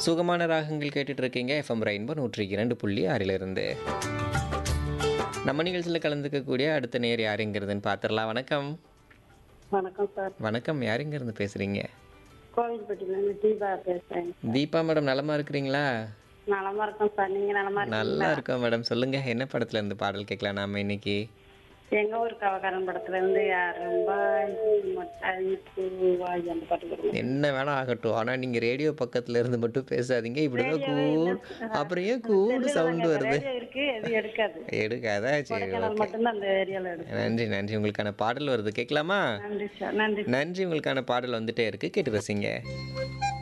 சுகமான ராகங்கள் கேட்டுட்டு இருக்கீங்க எஃப்எம் ரெயின்போ நூற்றி இரண்டு புள்ளி ஆறிலிருந்து நம்ம நிகழ்ச்சியில் கலந்துக்கக்கூடிய அடுத்த நேர் யாருங்கிறதுன்னு பார்த்துடலாம் வணக்கம் வணக்கம் சார் வணக்கம் யாருங்கிறது பேசுகிறீங்க கோவில்பட்டியிலேருந்து தீபா பேசுறேன் தீபா மேடம் நலமா இருக்கிறீங்களா நலமா இருக்கோம் சார் நீங்க நலமா இருக்கீங்களா நல்லா இருக்கோம் மேடம் சொல்லுங்க என்ன படத்துல இருந்து பாடல் கேட்கலாம் நாம இன்னைக்கு எங்க ஊர் கவகாரன் படத்துல இருந்து யாரும்பாய் மொட்டாய் பூவாய் அந்த பாட்டு வரும் என்ன வேணா ஆகட்டும் ஆனா நீங்க ரேடியோ பக்கத்துல இருந்து மட்டும் பேசாதீங்க இப்படிதான் கூ அப்புறம் ஏன் கூடு சவுண்ட் வருது ரேடியோ இருக்கு எது எடுக்காது எடுக்காதா சரி கொடைக்கானல் மட்டும்தான் அந்த ஏரியால எடுக்கும் நன்றி நன்றி உங்களுக்கான பாடல் வருது கேட்கலாமா நன்றி சார் நன்றி நன்றி உங்களுக்கான பாடல் வந்துட்டே இருக்கு கேட்டு ரசிங்க